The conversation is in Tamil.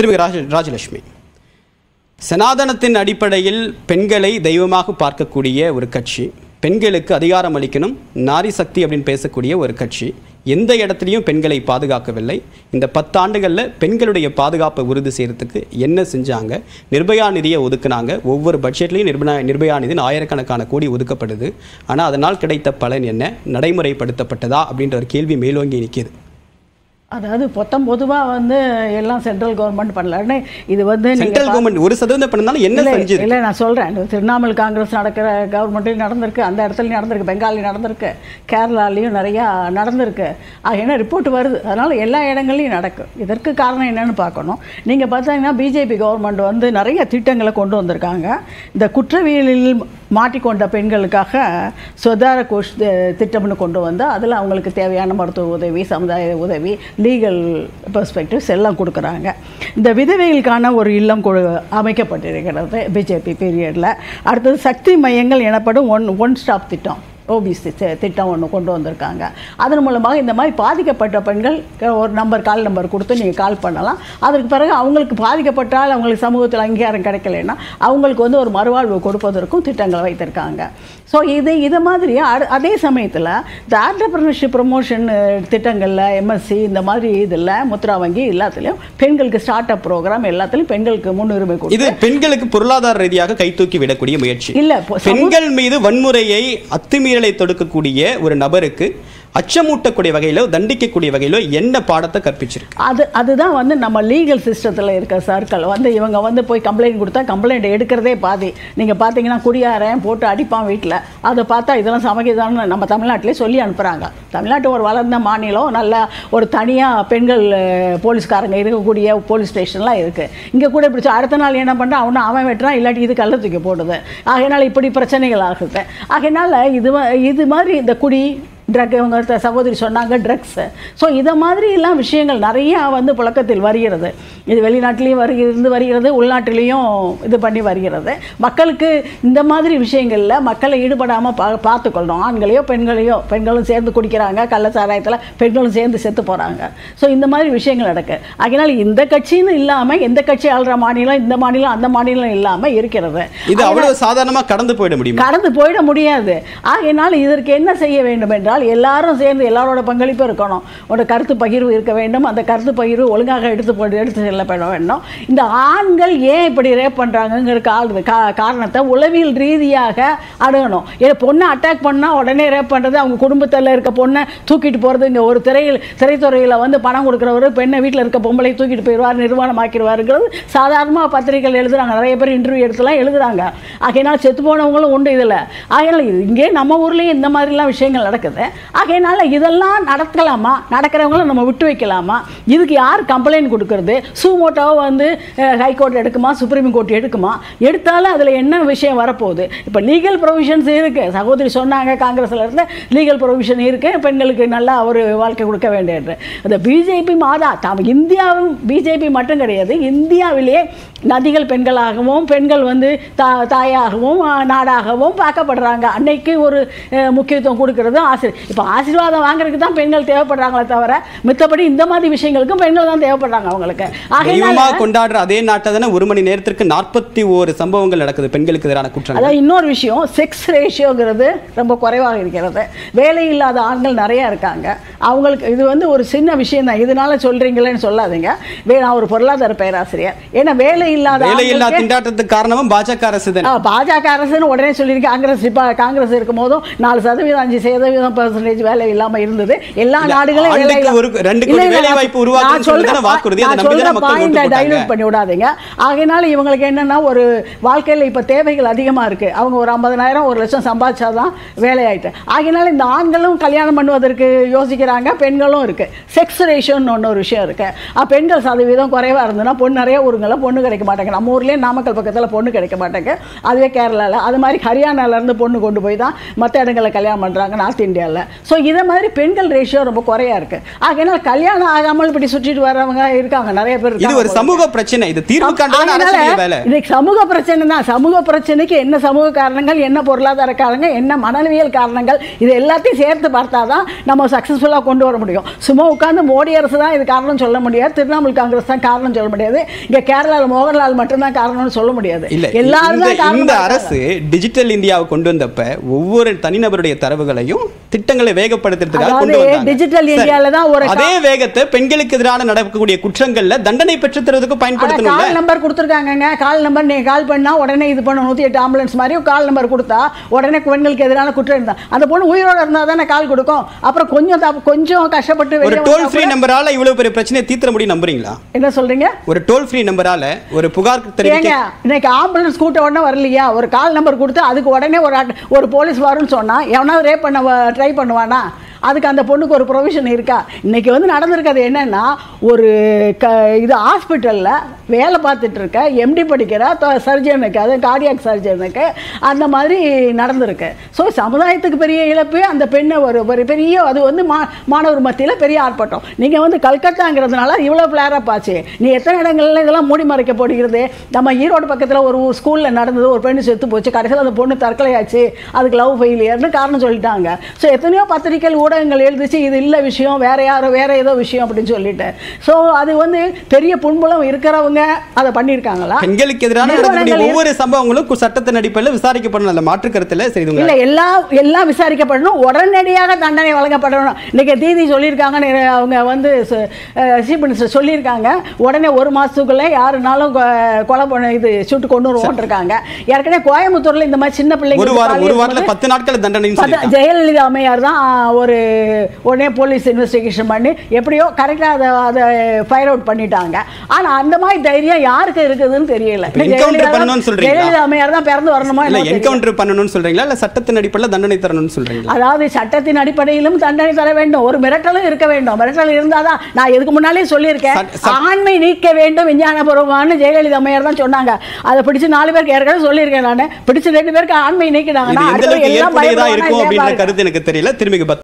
திருமதி ராஜ ராஜலட்சுமி சனாதனத்தின் அடிப்படையில் பெண்களை தெய்வமாக பார்க்கக்கூடிய ஒரு கட்சி பெண்களுக்கு அதிகாரம் அளிக்கணும் நாரி சக்தி அப்படின்னு பேசக்கூடிய ஒரு கட்சி எந்த இடத்துலையும் பெண்களை பாதுகாக்கவில்லை இந்த பத்தாண்டுகளில் பெண்களுடைய பாதுகாப்பை உறுதி செய்யறதுக்கு என்ன செஞ்சாங்க நிர்பயா நிதியை ஒதுக்குனாங்க ஒவ்வொரு பட்ஜெட்லையும் நிர்பயா நிர்பயா நிதி ஆயிரக்கணக்கான கோடி ஒதுக்கப்படுது ஆனால் அதனால் கிடைத்த பலன் என்ன நடைமுறைப்படுத்தப்பட்டதா அப்படின்ற ஒரு கேள்வி மேலோங்கி நிற்கிது அதாவது பொத்தம் பொதுவாக வந்து எல்லாம் சென்ட்ரல் கவர்மெண்ட் பண்ணலன்னு இது வந்து நீங்க சென்ட்ரல் கவர்மெண்ட் ஒரு சதவீதம் பண்ணாலும் என்ன இல்லை செஞ்சது இல்லை நான் சொல்கிறேன் திரிணாமுல் காங்கிரஸ் நடக்கிற கவர்மெண்ட்லையும் நடந்திருக்கு அந்த இடத்துலையும் நடந்திருக்கு பெங்காலையும் நடந்திருக்கு கேரளாலையும் நிறையா நடந்திருக்கு ஆகினா ரிப்போர்ட் வருது அதனால் எல்லா இடங்கள்லையும் நடக்கும் இதற்கு காரணம் என்னன்னு பார்க்கணும் நீங்கள் பார்த்தீங்கன்னா பிஜேபி கவர்மெண்ட் வந்து நிறைய திட்டங்களை கொண்டு வந்திருக்காங்க இந்த குற்றவியலில் மாட்டிக்கொண்ட பெண்களுக்காக சுதார கோஷ் தி- திட்டம்னு கொண்டு வந்து அதில் அவங்களுக்கு தேவையான மருத்துவ உதவி சமுதாய உதவி லீகல் பெர்ஸ்பெக்டிவ்ஸ் எல்லாம் கொடுக்குறாங்க இந்த விதவைகளுக்கான ஒரு இல்லம் கொடு அமைக்கப்பட்டிருக்கிறது பிஜேபி பீரியடில் அடுத்தது சக்தி மையங்கள் எனப்படும் ஒன் ஒன் ஸ்டாப் திட்டம் ஓபிசி திட்டம் ஒன்று கொண்டு வந்திருக்காங்க அதன் மூலமாக இந்த மாதிரி பாதிக்கப்பட்ட பெண்கள் க- ஒரு நம்பர் கால் நம்பர் கொடுத்து நீங்கள் கால் பண்ணலாம் அதற்கு பிறகு அவங்களுக்கு பாதிக்கப்பட்டால் அவங்களுக்கு சமூகத்தில் அங்கீகாரம் கிடைக்கலன்னா அவங்களுக்கு வந்து ஒரு மறுவாழ்வு கொடுப்பதற்கும் திட்டங்கள் வைத்திருக்காங்க ஸோ இது இது மாதிரி அடு- அதே சமயத்தில் இந்த ஆண்டர்பிரினர்ஷிப் ப்ரொமோஷன் திட்டங்களில் எம்எஸ்சி இந்த மாதிரி இதில் முத்ரா வங்கி எல்லாத்துலேயும் பெண்களுக்கு ஸ்டார்ட் அப் ப்ரோக்ராம் எல்லாத்துலேயும் பெண்களுக்கு முன்னுரிமை இது கொடுத்து பெண்களுக்கு பொருளாதார ரீதியாக கை தூக்கி விடக்கூடிய முயற்சி இல்ல, பொ- சமூக- பெண்கள் மீது வன்முறையை அத்துமீறலை தொடுக்கக்கூடிய ஒரு நபருக்கு அச்சமூட்டக்கூடிய வகையிலோ தண்டிக்கக்கூடிய வகையிலோ என்ன பாடத்தை கற்பிச்சிருக்கு அது அதுதான் வந்து நம்ம லீகல் சிஸ்டத்தில் இருக்க சர்க்கிள் வந்து இவங்க வந்து போய் கம்ப்ளைண்ட் கொடுத்தா கம்ப்ளைண்ட் எடுக்கிறதே பாதி நீங்கள் பார்த்தீங்கன்னா குடியாரன் போட்டு அடிப்பான் வீட்டில் அதை பார்த்தா இதெல்லாம் சமகிதான்னு நம்ம தமிழ்நாட்டிலே சொல்லி அனுப்புகிறாங்க தமிழ்நாட்டு ஒரு வளர்ந்த மாநிலம் நல்ல ஒரு தனியாக பெண்கள் அஹ், போலீஸ்காரங்க இருக்கக்கூடிய போலீஸ் ஸ்டேஷன்லாம் இருக்குது இங்கே கூட இப்படி சொ- அடுத்த நாள் என்ன பண்ணுறான் அவனை அவன் வெட்டுறான் இல்லாட்டி இது கள்ள தூக்கி போடுது ஆகையினால இப்படி பிரச்சனைகள் ஆகுது ஆகையினால இது வ- இது மாதிரி இந்த குடி ட்ரக் இவங்க த- சகோதரி சொன்னாங்க ட்ரக்ஸு ஸோ இதை மாதிரி எல்லாம் விஷயங்கள் நிறையா வந்து புழக்கத்தில் வருகிறது இது வெளிநாட்டிலையும் வருகிறது வருகிறது உள்நாட்டிலையும் இது பண்ணி வருகிறது மக்களுக்கு இந்த மாதிரி விஷயங்களில் மக்களை ஈடுபடாமல் பா பார்த்துக்கொள்ளணும் ஆண்களையோ பெண்களையோ பெண்களும் சேர்ந்து குடிக்கிறாங்க கள்ள சாராயத்தில் பெண்களும் சேர்ந்து செத்து போகிறாங்க ஸோ இந்த மாதிரி விஷயங்கள் நடக்கு அதனால் இந்த கட்சின்னு இல்லாமல் எந்த கட்சி ஆள்ற மாநிலம் இந்த மாநிலம் அந்த மாநிலம் இல்லாமல் இருக்கிறது இது அவ்வளவு சாதாரணமா கடந்து போயிட முடியுமா கடந்து போயிட முடியாது ஆகையினால் இதற்கு என்ன செய்ய வேண்டும் என்றால் எல்லாரும் சேர்ந்து எல்லாரோட பங்களிப்பும் இருக்கணும் ஒரு கருத்து பகிர்வு இருக்க வேண்டும் அந்த கருத்து பகிர்வு ஒழுங்காக எடுத்து போட்டு எடுத்து செல்லப்பட வேண்டும் இந்த ஆண்கள் ஏன் இப்படி ரேப் பண்ணுறாங்கங்கிற காரண கா- காரணத்தை உளவியல் ரீதியாக அணுகணும் ஏன் பொண்ணை அட்டாக் பண்ணால் உடனே ரேப் பண்ணுறது அவங்க குடும்பத்தில் இருக்க பொண்ணை தூக்கிட்டு போகிறது இங்கே ஒரு திரையில் திரைத்துறையில் வந்து பணம் கொடுக்குறவர் பெண்ணை வீட்டில் இருக்க பொம்பளை தூக்கிட்டு போயிடுவார் நிர்வாணமாக்கிடுவாருங்கிறது சாதாரணமாக பத்திரிகைகள் எழுதுறாங்க நிறைய பேர் இன்டர்வியூ எடுத்துலாம் எழுதுறாங்க ஆகையினால் செத்து போனவங்களும் உண்டு இதில் ஆகையினால் இது இங்கே நம்ம ஊர்லேயும் இந்த மாதிரிலாம் விஷயங்கள் நடக்குது ஆகையினால் இதெல்லாம் நடக்கலாமா நடக்கிறவங்களும் நம்ம விட்டு வைக்கலாமா இதுக்கு யார் கம்ப்ளைண்ட் கொடுக்கறது சூமோட்டோவை வந்து ஹைகோர்ட் எடுக்குமா சுப்ரீம் கோர்ட் எடுக்குமா எடுத்தாலும் அதில் என்ன விஷயம் வரப்போகுது இப்போ லீகல் ப்ரொவிஷன்ஸ் இருக்குது சகோதரி சொன்னாங்க காங்கிரஸ்ல இருந்து லீகல் ப்ரொவிஷன் இருக்குது பெண்களுக்கு நல்லா ஒரு வாழ்க்கை கொடுக்க வேண்டியது அந்த பிஜேபி மாதா தாம் இந்தியாவும் பிஜேபி மட்டும் கிடையாது இந்தியாவிலேயே நதிகள் பெண்களாகவும் பெண்கள் வந்து தா தாயாகவும் ஆ, நாடாகவும் பார்க்கப்படுறாங்க அன்னைக்கு ஒரு அஹ், முக்கியத்துவம் கொடுக்கறது ஆசிரியர் இப்போ ஆசீர்வாதம் வாங்குறதுக்கு தான் பெண்கள் தேவைப்படுறாங்களே தவிர மித்தபடி இந்த மாதிரி விஷயங்களுக்கும் பெண்கள் தான் தேவைப்படுறாங்க அவங்களுக்கு தெய்வமா ஆகையினால கொண்டாடுற அதே நாட்டை தானே ஒரு மணி நேரத்திற்கு நாற்பத்தி ஓரு சம்பவங்கள் நடக்குது பெண்களுக்கு எதிரான குற்றங்கள் அதான் இன்னொரு விஷயம் செக்ஸ் ரேஷியோங்கிறது ரொம்ப குறைவாக இருக்கிறது வேலை இல்லாத ஆண்கள் நிறைய இருக்காங்க அவங்களுக்கு இது வந்து ஒரு சின்ன விஷயம் தான் இதனால சொல்றீங்களேன்னு சொல்லாதீங்க வே நான் ஒரு பொருளாதார பேராசிரியர் ஏன்னா வேலை இல்லாத வேலையில்லா ஆண்களுக்கு- திண்டாட்டத்துக்கு காரணமும் பாஜக அரசு தான் ஆ, பாஜக அரசுன்னு உடனே சொல்லியிருக்கு காங்கிரஸ் இப்போ காங்கிரஸ் இருக்கும் போதும் நாலு சதவீதம் அஞ்சு சதவீதம் பெர்சன்டேஜ் வேலை இல்லாம இருந்தது எல்லா இல்ல, நாடுகளும் வேலை ஆண்டுக்கு இல்லா- ஒரு ரெண்டு இல்ல, கோடி இல்ல, வேலை நான் வாய்ப்பு உருவாக்குன்னு நான் சொல்லி தானே சொல்ற வாக்குறுதி. அதை நான் நம்பி தானே சொல்ற மக்கள் point ஓட்டு அ போட்டாங்க. dilute பண்ணி விடாதீங்க ஆகையினால இவங்களுக்கு என்னன்னா ஒரு வாழ்க்கையில் இப்போ தேவைகள் அதிகமாக இருக்கு அவங்க ஒரு ஐம்பதனாயிரம் ஒரு லட்சம் சம்பாதிச்சாதான் வேலையாயிட்டு ஆகையினால இந்த ஆண்களும் கல்யாணம் பண்ணுவதற்கு யோசிக்கிறாங்க பெண்களும் இருக்கு செக்ஸ் ரேஷியோன்னு ஒன்று ஒரு விஷயம் இருக்கு ஆ, பெண்கள் சதவீதம் குறைவாக இருந்ததுன்னா பொண்ணு நிறைய ஊருங்களில் பொண்ணு கிடைக்க மாட்டாங்க நம்ம ஊர்லேயே நாமக்கல் பக்கத்தில் பொண்ணு கிடைக்க மாட்டாங்க அதுவே கேரளாவில் அது மாதிரி ஹரியானால இருந்து பொண்ணு கொண்டு போய் தான் மற்ற இடங்களில் கல்யாணம் பண்ணுறாங்க நார்த் இந்தியாவில் இந்தியாவில் ஸோ இதை மாதிரி பெண்கள் ரேஷியோ ரொம்ப குறையா இருக்கு ஆகையினால கல்யாணம் ஆகாமல் இப்படி சுற்றிட்டு வர்றவங்க இருக்காங்க நிறைய பேர் இது ஒரு இருக்காங்க. சமூக பிரச்சனை இது தீர்வு காண்றது அதனால அரசுடைய வேலை இன்னைக்கு சமூக பிரச்சனை தான் சமூக பிரச்சனைக்கு என்ன சமூக காரணங்கள் என்ன பொருளாதார காரணங்கள் என்ன மனநிலையல் காரணங்கள் இது எல்லாத்தையும் சேர்த்து பார்த்தா தான் நம்ம சக்ஸஸ்ஃபுல்லாக கொண்டு வர முடியும் சும்மா உட்காந்து மோடி அரசு தான் இது காரணம் சொல்ல முடியாது திரிணாமுல் காங்கிரஸ் தான் காரணம் சொல்ல முடியாது இங்க கேரளாவில் மோகன்லால் மட்டும்தான் காரணம்னு சொல்ல முடியாது இல்ல எல்லாரும் இந்த தான் காரணமா இந்த இருக்காங்க. அரசு டிஜிட்டல் இந்தியாவை கொண்டு வந்தப்ப ஒவ்வொரு தனிநபருடைய தரவுகளையும் திட்டங்களை வேகப்படுத்துறதுக்காக அதாவது கொண்டு வந்தாங்க digital சரி. இந்தியால தான் ஒரு கா- அதே வேகத்தை பெண்களுக்கு எதிரான நடக்கக்கூடிய குற்றங்கள்ல தண்டனை பெற்றுத் தருவதற்கு ஆனா, பயன்படுத்தணும்ல கால் நம்பர் கொடுத்துருக்காங்கங்க கால் நம்பர் நீங்க கால் பண்ணா உடனே இது பண்ண நூற்றி எட்டு ஆம்புலன்ஸ் மாதிரி கால் நம்பர் கொடுத்தா உடனே பெண்களுக்கு எதிரான குற்றம் இருந்தா அந்த பொண்ணு உயிரோட இருந்தா தானே கால் கொடுக்கும் அப்புறம் கொஞ்சம் தப்பு- கொஞ்சம் கஷ்டப்பட்டு ஒரு வெளிய டோல் வந்தா ஃப்ரீ கூட- நம்பரால இவ்வளவு பெரிய பிரச்சனையை தீர்த்த முடியும் நம்புறீங்களா என்ன சொல்றீங்க ஒரு டோல் ஃப்ரீ நம்பரால ஒரு புகார் ஏங்க தெரிவிக்க இன்னைக்கு ஆம்புலன்ஸ் கூட்ட உடனே வரலையா ஒரு கால் நம்பர் கொடுத்து அதுக்கு உடனே ஒரு அட்- ஒரு போலீஸ் வரும்னு சொன்னா எவனாவது ரேப் பண்ண ட்ரை பண்ணுவானா அதுக்கு அந்த பொண்ணுக்கு ஒரு ப்ரொவிஷன் இருக்கா இன்னைக்கு வந்து நடந்திருக்கிறது என்னன்னா ஒரு க இது ஹாஸ்பிட்டலில் வேலை பார்த்துட்டு இருக்க எம்டி படிக்கிற சர்ஜனுக்கு அது கார்டியாக் சர்ஜனுக்கு அந்த மாதிரி நடந்திருக்கு ஸோ சமுதாயத்துக்கு பெரிய இழப்பு அந்த பெண்ணை ஒரு ஒரு பெரிய அது வந்து மா மாணவர் மத்தியில் பெரிய ஆர்ப்பாட்டம் நீங்கள் வந்து கல்கத்தாங்கிறதுனால இவ்வளோ ஃப்ளேரப் ஆச்சு நீ எத்தனை இடங்கள்ல இதெல்லாம் மூடி மறைக்கப்படுகிறது நம்ம ஈரோடு பக்கத்தில் ஒரு ஸ்கூலில் நடந்தது ஒரு பெண்ணு செத்து போச்சு கடைசியில் அந்த பொண்ணு தற்கொலையாச்சு அதுக்கு லவ் ஃபெயிலியர்னு காரணம் சொல்லிட்டாங்க ஸோ எத்தனையோ பத்திரிகைகள் ஊடகங்கள் எழுதிச்சு இது இல்லை விஷயம் வேற யாரோ வேற ஏதோ விஷயம் அப்படின்னு சொல்லிட்டு ஸோ அது வந்து பெரிய புண்பலம் இருக்கிறவங்க அதை பண்ணியிருக்காங்களா பெண்களுக்கு எதிரான நடக்கக்கூடிய நிறுவனங்கள் ஒவ்வொரு சம்பவங்களும் கு- சட்டத்தின் அடிப்படையில் விசாரிக்கப்படணும் அந்த மாற்று கருத்துல செய்துங்க இல்ல எல்லாம் எல்லாம் விசாரிக்கப்படணும் உடனடியாக தண்டனை வழங்கப்படணும் இன்னைக்கு தீதி சொல்லியிருக்காங்க நிற- அவங்க வந்து சீஃப் மினிஸ்டர் சொல்லியிருக்காங்க உடனே ஒரு மாசத்துக்குள்ள யாருனாலும் கொ- கொலை பண்ண இது சுட்டு கொண்டு வருவோன்றிருக்காங்க ஏற்கனவே கோயம்புத்தூர்ல இந்த மாதிரி சின்ன பிள்ளைங்க ஒரு வாரம் ஒரு பாலியல் வாரத்துல வந்து- பத்து நாட்கள் தண்டனைன்னு பத்த- சொல்லியிருக்காங்க ஜெயலலிதா அம்மையார் தான் ஒரு உடனே போலீஸ் இன்வெஸ்டிகேஷன் பண்ணி எப்படியோ கரெக்டாக அதை அதை ஃபயர் அவுட் பண்ணிட்டாங்க ஆனா அந்த மாதிரி தைரியம் யாருக்கு இருக்குதுன்னு தெரியல இப்ப encounter ஜெயலலிதா தான்- பண்ணணும்னு சொல்றீங்களா? ஜெயலலிதா அம்மையார் தான் பிறந்து வரணுமா இல்ல என்னவோ தெரியல. என்கவுண்டர் பண்ணணும்னு சொல்றீங்களா இல்ல சட்டத்தின் அடிப்படையில் தண்டனை தரணும்னு சொல்றீங்களா அதாவது சட்டத்தின் அடிப்படையிலும் தண்டனை தர வேண்டும் ஒரு மிரட்டலும் இருக்க வேண்டும் மிரட்டல் இருந்தாதான் நான் இதுக்கு முன்னாலே சொல்லியிருக்கேன் சட்- சட்- ஆண்மை நீக்க வேண்டும் விஞ்ஞானபூர்வமானு ஜெயலலிதா அம்மையார் தான் சொன்னாங்க அதை பிடிச்சு நாலு பேருக்கு ஏற்கனவே சொல்லியிருக்கேன் நான் பிடிச்சு ரெண்டு பேருக்கு ஆண்மை நீக்கினாங்கன்னா இது எந்த அடுத்தது அளவுக்கு எல்லாம் ஏற்புடையதா பயப்படுவானா இருக்கும் இல்லையா அப்படின்ற பாருங்க. கருத்து எனக்கு தெரியல திரும்பி பத்து